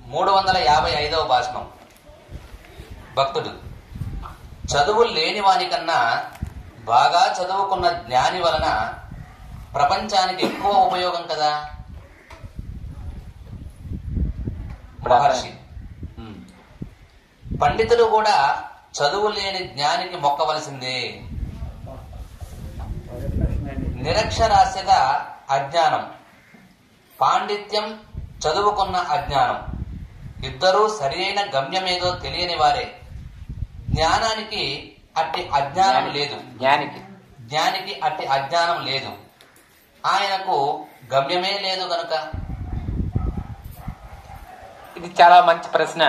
మూడు వందల యాభై ఐదవ భాషణం భక్తుడు చదువు లేని వానికన్నా బాగా చదువుకున్న జ్ఞాని వలన ప్రపంచానికి ఎక్కువ ఉపయోగం కదా మహర్షి ఉమ్. పండితుడు కూడా చదువు లేని జ్ఞానికి మొక్కవలసిందే నిరక్షరాస్యత అజ్ఞానం పాండిత్యం చదువుకున్న అజ్ఞానం ఇద్దరూ సరియైన గమ్యమేదో తెలియని వారే జ్ఞానానికి అట్టి అజ్ఞానం లేదు జ్ఞానికి జ్ఞానికి అట్టి అజ్ఞానం లేదు ఆయనకు గమ్యమే లేదు గనుక ఇది చాలా మంచి ప్రశ్న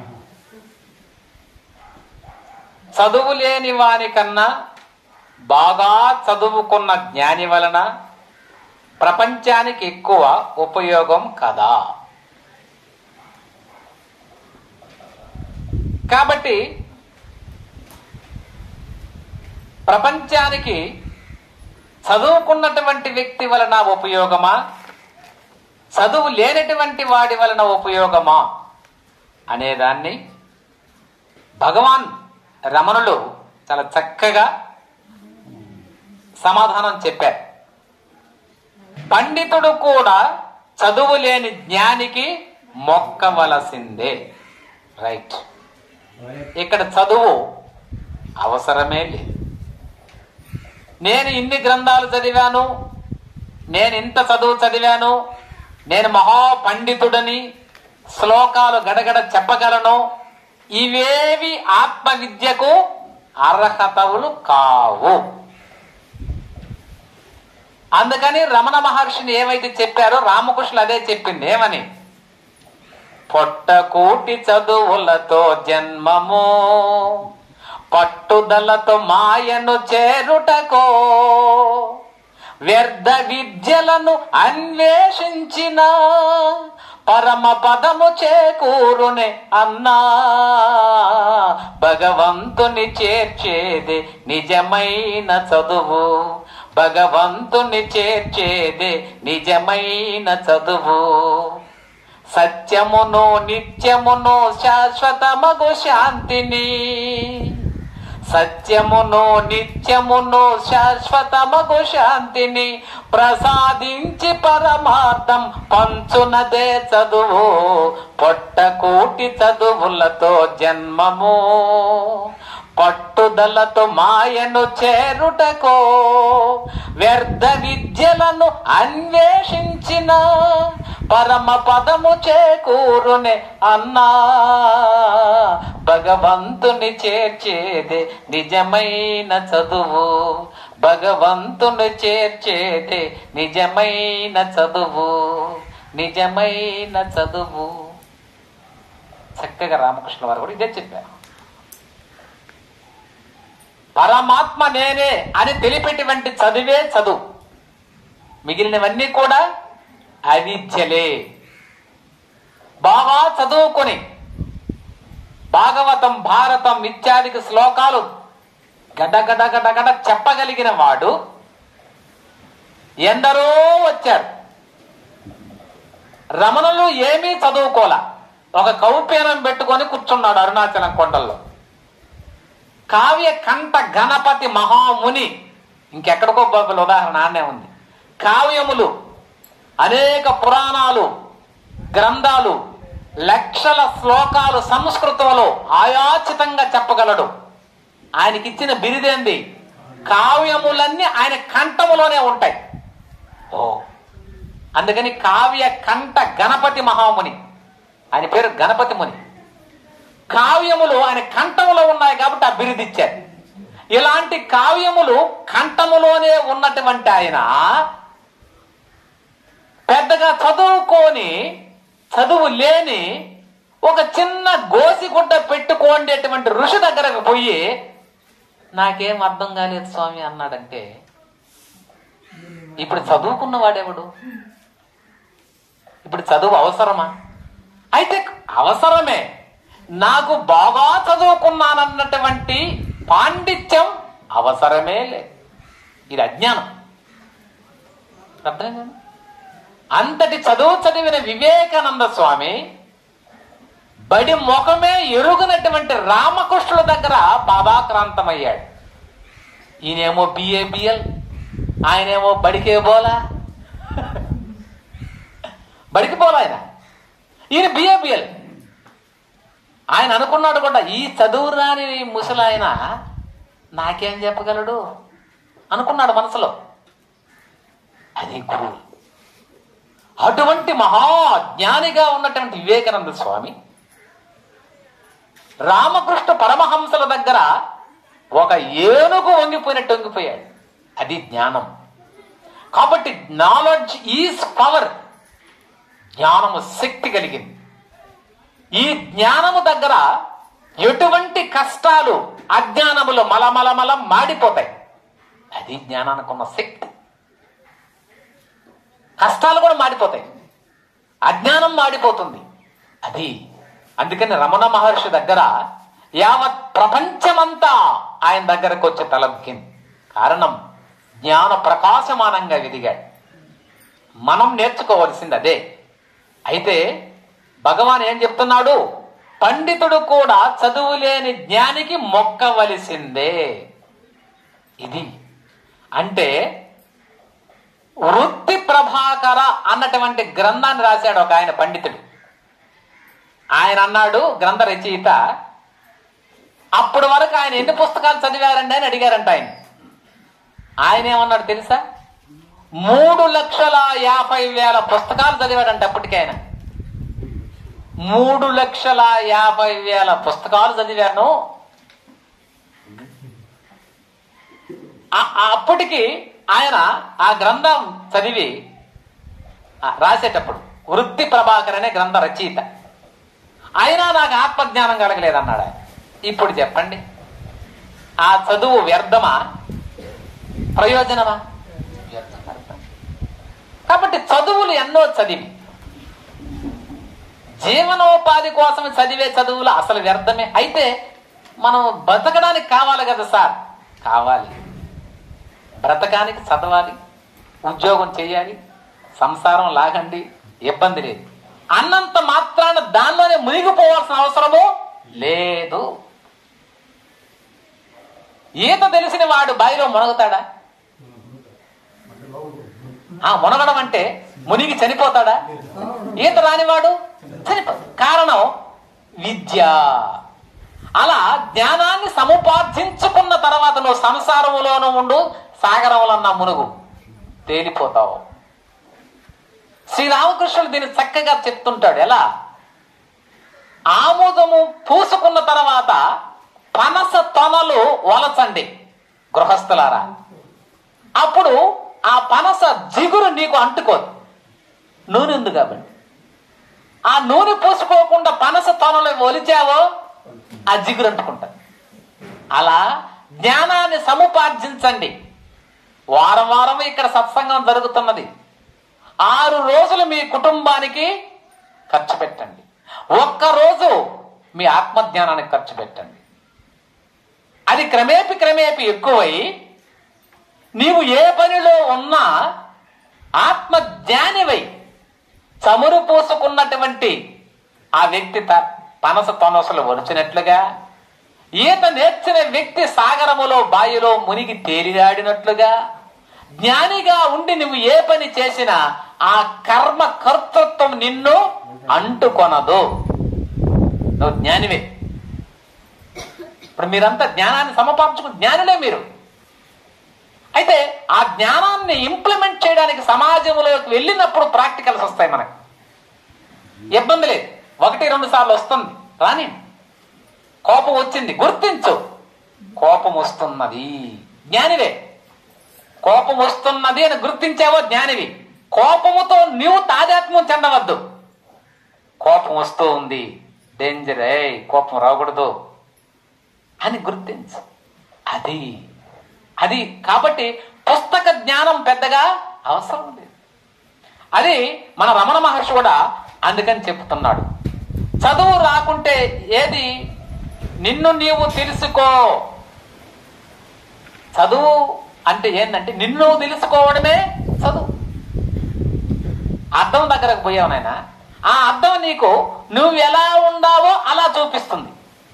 చదువు లేని వానికన్నా బాగా చదువుకున్న జ్ఞాని వలన ప్రపంచానికి ఎక్కువ ఉపయోగం కదా కాబట్టి ప్రపంచానికి చదువుకున్నటువంటి వ్యక్తి వలన ఉపయోగమా చదువు లేనటువంటి వాడి వలన ఉపయోగమా అనేదాన్ని భగవాన్ రమణులు చాలా చక్కగా సమాధానం చెప్పారు పండితుడు కూడా చదువు లేని జ్ఞానికి మొక్కవలసిందే రైట్ ఇక్కడ చదువు అవసరమే లేదు నేను ఇన్ని గ్రంథాలు చదివాను నేను ఇంత చదువు చదివాను నేను మహా పండితుడని శ్లోకాలు గడగడ చెప్పగలను ఇవేవి ఆత్మ విద్యకు అర్హతవులు కావు అందుకని రమణ మహర్షిని ఏమైతే చెప్పారో రామకృష్ణులు అదే చెప్పింది ఏమని పొట్టకూటి చదువులతో జన్మము పట్టుదలతో మాయను చేరుటకో వ్యర్థ విద్యలను అన్వేషించిన పరమ పదము చేకూరునే అన్నా భగవంతుని చేర్చేది నిజమైన చదువు భగవంతుని చేర్చేది నిజమైన చదువు సత్యమును నిత్యమును శాశ్వతమగు శాంతిని సత్యమును నిత్యమును శాశ్వతమగు శాంతిని ప్రసాదించి పరమార్థం పంచునదే చదువు పొట్టకూటి చదువులతో జన్మము పట్టుదలతో మాయను చేరుటకో వ్యర్థ విద్యలను అన్వేషించిన పరమ పదము చేకూరునే అన్నా భగవంతుని చేర్చేదే నిజమైన చదువు భగవంతుని చేర్చేదే నిజమైన చదువు నిజమైన చదువు చక్కగా రామకృష్ణ వారు కూడా ఇదే చెప్పారు పరమాత్మ నేనే అని తెలిపేటువంటి చదివే చదువు మిగిలినవన్నీ కూడా అవిద్యలే బాగా చదువుకొని భాగవతం భారతం ఇత్యాదికి శ్లోకాలు గడ గడ గడ గడ చెప్పగలిగిన వాడు ఎందరో వచ్చారు రమణులు ఏమీ చదువుకోల ఒక కౌపేనం పెట్టుకొని కూర్చున్నాడు అరుణాచలం కొండల్లో కావ్య కంఠ గణపతి మహాముని ఇంకెక్కడికో బాబుల ఉదాహరణ ఆనే ఉంది కావ్యములు అనేక పురాణాలు గ్రంథాలు లక్షల శ్లోకాలు సంస్కృతంలో ఆయాచితంగా చెప్పగలడు ఆయనకిచ్చిన బిరిదేంది కావ్యములన్నీ ఆయన కంఠములోనే ఉంటాయి ఓ అందుకని కావ్య కంఠ గణపతి మహాముని ఆయన పేరు గణపతి ముని కావ్యములు ఆయన కంఠములో ఉన్నాయి కాబట్టి ఆ బిరుదిచ్చారు ఇలాంటి కావ్యములు కంఠములోనే ఉన్నటువంటి ఆయన పెద్దగా చదువుకొని చదువు లేని ఒక చిన్న గోసిగుడ్డ పెట్టుకోండేటువంటి ఋషి దగ్గరకు పోయి నాకేం అర్థం కాలేదు స్వామి అన్నాడంటే ఇప్పుడు చదువుకున్న వాడెవడు ఇప్పుడు చదువు అవసరమా అయితే అవసరమే నాకు బాగా చదువుకున్నానన్నటువంటి పాండిత్యం అవసరమే లేదు ఇది అజ్ఞానం అర్థమైందా అంతటి చదువు చదివిన వివేకానంద స్వామి బడి ముఖమే ఎరుగునటువంటి రామకృష్ణుల దగ్గర బాబాక్రాంతమయ్యాడు ఈయనేమో బిఏబిఎల్ ఆయనేమో బడికే బోలా బడికి పోలా ఆయన ఈయన బిఏబిఎల్ ఆయన అనుకున్నాడు కూడా ఈ చదువు రాని ముసలాయన నాకేం చెప్పగలడు అనుకున్నాడు మనసులో అది గురువు అటువంటి మహా జ్ఞానిగా ఉన్నటువంటి వివేకానంద స్వామి రామకృష్ణ పరమహంసల దగ్గర ఒక ఏనుగు వంగిపోయినట్టు వంగిపోయాడు అది జ్ఞానం కాబట్టి నాలెడ్జ్ ఈజ్ పవర్ జ్ఞానము శక్తి కలిగింది ఈ జ్ఞానము దగ్గర ఎటువంటి కష్టాలు అజ్ఞానములు మలమలమల మాడిపోతాయి అది జ్ఞానానికి ఉన్న శక్తి కష్టాలు కూడా మాడిపోతాయి అజ్ఞానం మాడిపోతుంది అది అందుకని రమణ మహర్షి దగ్గర యావత్ ప్రపంచమంతా ఆయన దగ్గరకు వచ్చి తలొక్కింది కారణం జ్ఞాన ప్రకాశమానంగా ఎదిగాడు మనం నేర్చుకోవలసింది అదే అయితే భగవాన్ ఏం చెప్తున్నాడు పండితుడు కూడా చదువు లేని జ్ఞానికి మొక్కవలసిందే ఇది అంటే వృత్తి ప్రభాకర అన్నటువంటి గ్రంథాన్ని రాశాడు ఒక ఆయన పండితుడు ఆయన అన్నాడు గ్రంథ రచయిత అప్పటి వరకు ఆయన ఎన్ని పుస్తకాలు చదివారండి అని అడిగారంట ఆయన ఆయన ఏమన్నాడు తెలుసా మూడు లక్షల యాభై వేల పుస్తకాలు చదివాడంట అప్పటికి ఆయన మూడు లక్షల యాభై వేల పుస్తకాలు చదివాను ఆ- ఆ అప్పటికి ఆయన ఆ గ్రంథం చదివి ఆ, రాసేటప్పుడు వృత్తి ప్రభాకర్ అనే గ్రంథ రచయిత అయినా నాకు ఆత్మజ్ఞానం కలగలేదన్నాడు ఆయన ఇప్పుడు చెప్పండి ఆ చదువు వ్యర్థమా ప్రయోజనమా వ్యర్థం. కాబట్టి చదువులు ఎన్నో చదివి జీవనోపాధి కోసం చదివే చదువులు అసలు వ్యర్థమే అయితే మనం బ్రతకడానికి కావాలి కదా సార్ కావాలి బ్రతకానికి చదవాలి ఉద్యోగం చేయాలి సంసారం లాగండి ఇబ్బంది లేదు అన్నంత మాత్రాన దానిలోనే మునిగిపోవాల్సిన అవసరము లేదు ఈత తెలిసిన వాడు బావిలో మునగుతాడా ఆ మునగడం అంటే మునిగి చనిపోతాడా ఈత రానివాడు చనిపోతాడు కారణం విద్య అలా జ్ఞానాన్ని సముపార్జించుకున్న తర్వాత నువ్వు సంసారములోనూ ఉండు సాగరంలో మునుగు తేలిపోతావు శ్రీరామకృష్ణుడు దీన్ని చక్కగా చెప్తుంటాడు ఎలా ఆముదము పూసుకున్న తర్వాత పనస తొనలు వలచండి గృహస్థులారా అప్పుడు ఆ పనస జిగురు నీకు అంటుకోదు నూనె ఉంది కాబట్టి ఆ నూనె పూసుకోకుండా పనస తొనలు ఒలిచావో ఆ జిగురు అంటుకుంటుంది అలా జ్ఞానాన్ని సముపార్జించండి వారం వారం ఇక్కడ సత్సంగం జరుగుతున్నది ఆరు రోజులు మీ కుటుంబానికి ఖర్చు పెట్టండి ఒక్క రోజు మీ ఆత్మజ్ఞానానికి ఖర్చు పెట్టండి అది క్రమేపి క్రమేపి ఎక్కువై నీవు ఏ పనిలో ఉన్నా ఆత్మజ్ఞానివై చమురు పూసుకున్నటువంటి ఆ వ్యక్తి త- పనస తొనసలు ఒలిచినట్లుగా ఈత నేర్చిన వ్యక్తి సాగరములో బాయిలో మునిగి తేలియాడినట్లుగా జ్ఞానిగా ఉండి నువ్వు ఏ పని చేసినా ఆ కర్మ కర్తృత్వం నిన్ను అంటుకొనదు నువ్వు జ్ఞానివే ఇప్పుడు మీరంతా జ్ఞానాన్ని సమపార్చుకు జ్ఞానులే మీరు అయితే ఆ జ్ఞానాన్ని ఇంప్లిమెంట్ చేయడానికి సమాజంలోకి వెళ్ళినప్పుడు ప్రాక్టికల్స్ వస్తాయి మనకు ఇబ్బంది లేదు ఒకటి రెండు సార్లు వస్తుంది రాని కోపం వచ్చింది గుర్తించు కోపం వస్తున్నది జ్ఞానివే కోపం వస్తున్నది అని గుర్తించావో జ్ఞానివి కోపముతో నీవు తాదాత్మ్యం చెందవద్దు కోపం వస్తూ ఉంది డేంజర్ ఏ కోపం రాకూడదు అని గుర్తించు అది అది కాబట్టి పుస్తక జ్ఞానం పెద్దగా అవసరం లేదు అది మన రమణ మహర్షి కూడా అందుకని చెప్తున్నాడు చదువు రాకుంటే ఏది నిన్ను నీవు తెలుసుకో చదువు అంటే ఏంటంటే నిన్ను తెలుసుకోవడమే చదువు అద్దం దగ్గరకు పోయావు నాయన ఆ అద్దం నీకు నువ్వు ఎలా ఉండావో చూపిస్తుంది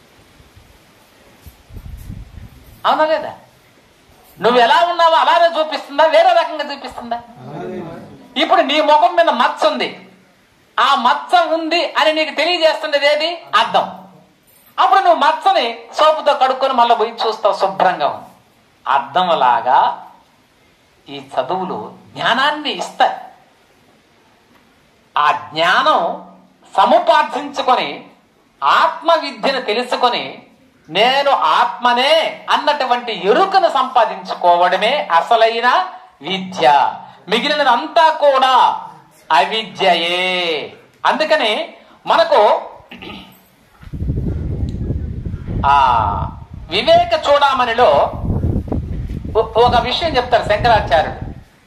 అవునా లేదా నువ్వు ఎలా ఉన్నావో అలానే చూపిస్తుందా వేరే రకంగా చూపిస్తుందా ఇప్పుడు నీ ముఖం మీద మచ్చ ఉంది ఆ మచ్చ ఉంది అని నీకు తెలియజేస్తున్నది ఏది అర్థం అప్పుడు నువ్వు మచ్చని సోపుతో కడుక్కొని మళ్ళీ పోయి చూస్తావు శుభ్రంగా ఉంది అర్థంలాగా ఈ చదువులు జ్ఞానాన్ని ఇస్తాయి ఆ జ్ఞానం సముపార్జించుకొని ఆత్మ విద్యను తెలుసుకొని నేను ఆత్మనే అన్నటువంటి ఎరుకను సంపాదించుకోవడమే అసలైన విద్య మిగిలినదంతా కూడా అవిద్యయే అందుకని మనకు ఆ వివేక చూడామణిలో ఒ- ఒక విషయం చెప్తారు శంకరాచార్యుడు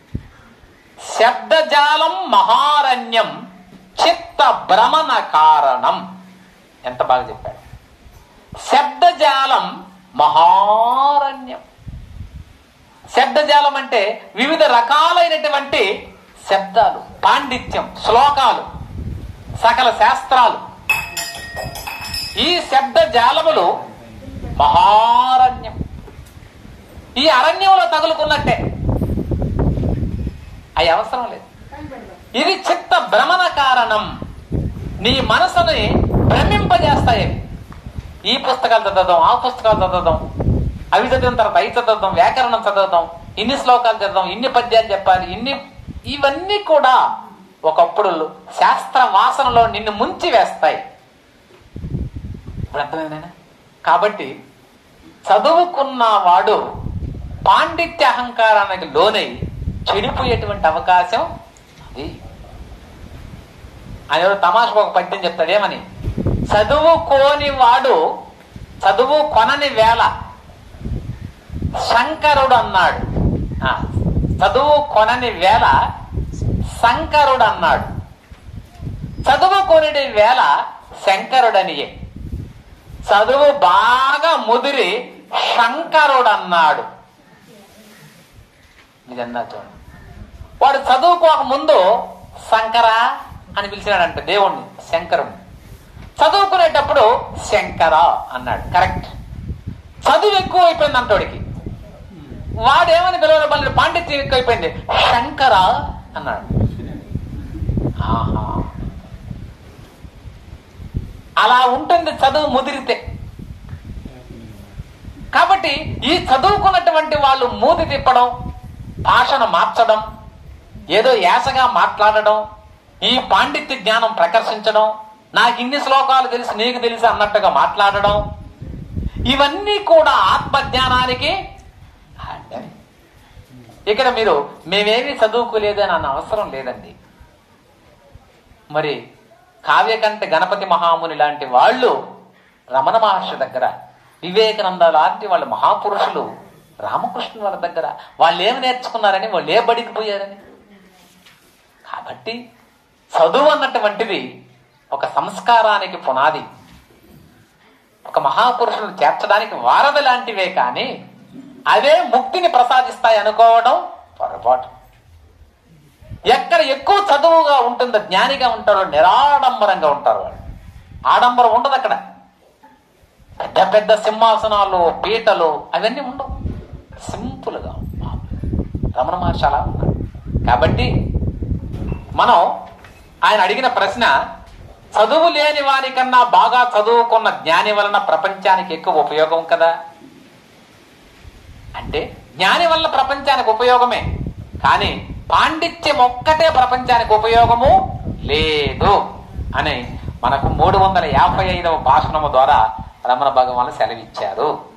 శబ్దజాలం మహారణ్యం చిత్త భ్రమణ కారణం ఎంత బాగా చెప్పాడు శబ్దజాలం మహారణ్యం శబ్దజాలం అంటే వివిధ రకాలైనటువంటి శబ్దాలు పాండిత్యం శ్లోకాలు సకల శాస్త్రాలు ఈ శబ్ద జాలములు మహారణ్యం ఈ అరణ్యంలో తగులుకున్నట్టే అవి అవసరం లేదు ఇది చిత్త భ్రమణ కారణం నీ మనసుని భ్రమింపజేస్తాయి అవి. ఈ పుస్తకాలు చదవదాం ఆ పుస్తకాలు చదవదాం అవి చదివిన తర్వాత అవి చదవదాం వ్యాకరణం చదవదాం ఇన్ని శ్లోకాలు చదవదాం ఇన్ని పద్యాలు చెప్పాలి ఇన్ని ఇవన్నీ కూడా ఒకప్పుడు శాస్త్ర వాసనలో నిన్ను ముంచి వేస్తాయి ఇప్పుడు అర్థమైందేనా కాబట్టి చదువుకున్న వాడు పాండిత్య అహంకారానికి లోనై చెడిపోయేటువంటి అవకాశం అది ఆయన ఎవరో తమాషకు ఒక పద్యం చెప్తాడు ఏమని చదువుకోని వాడు చదువు కొనని వేళ శంకరుడు అన్నాడు ఆ, చదువు కొనని వేళ శంకరుడు అన్నాడు చదువుకొనిడి వేళ శంకరుడనియే చదువు బాగా ముదిరి శంకరుడు అన్నాడు ఇదన్నా చూడండి వాడు చదువుకోక ముందు శంకర అని పిలిచినాడంట దేవుణ్ణి శంకరుణ్ణి చదువుకునేటప్పుడు శంకర అన్నాడు కరెక్ట్ చదువు ఎక్కువ అయిపోయింది అంటోడికి వాడేమని పిలవడం మళ్ళీ పాండిత్యం ఎక్కువైపోయింది శంకర అన్నాడు ఆహా అలా ఉంటుంది చదువు ముదిరితే కాబట్టి ఈ చదువుకున్నటువంటి వాళ్ళు మూతి తిప్పడం భాషను మార్చడం ఏదో యాసగా మాట్లాడడం ఈ పాండిత్య జ్ఞానం ప్రకర్షించడం నాకు ఇన్ని శ్లోకాలు తెలుసు నీకు తెలుసు అన్నట్టుగా మాట్లాడడం ఇవన్నీ కూడా ఆత్మజ్ఞానానికి అడ్డమే. ఇక్కడ మీరు మేమేమీ చదువుకోలేదు అని అన్న అవసరం లేదండి మరి కావ్యకంఠ గణపతి మహాముని లాంటి వాళ్ళు రమణ మహర్షి దగ్గర వివేకానంద లాంటి వాళ్ళ మహాపురుషులు రామకృష్ణ వాళ్ళ దగ్గర వాళ్ళు ఏమి నేర్చుకున్నారని వాళ్ళు ఏ బడికి పోయారని కాబట్టి చదువు అన్నటువంటిది ఒక సంస్కారానికి పునాది ఒక మహాపురుషులను చేర్చడానికి వారధి లాంటివే కానీ అవే ముక్తిని ప్రసాదిస్తాయి అనుకోవడం పొరపాటు ఎక్కడ ఎక్కువ చదువుగా ఉంటుందో జ్ఞానిగా ఉంటారో నిరాడంబరంగా ఉంటారు వాళ్ళు ఆడంబరం ఉండదు అక్కడ పెద్ద పెద్ద సింహాసనాలు పీటలు అవన్నీ ఉండవు సింపుల్గా రమణ మహర్షి అలా ఉన్నాడు కాబట్టి మనం ఆయన అడిగిన ప్రశ్న చదువు లేని వారికన్నా బాగా చదువుకున్న జ్ఞాని వలన ప్రపంచానికి ఎక్కువ ఉపయోగం కదా అంటే జ్ఞాని వల్ల ప్రపంచానికి ఉపయోగమే కానీ పాండిత్యం ఒక్కటే ప్రపంచానికి ఉపయోగము లేదు అని మనకు మూడు వందల యాభై ఐదవ భాషణము ద్వారా రమణ భగవాన్ సెలవిచ్చారు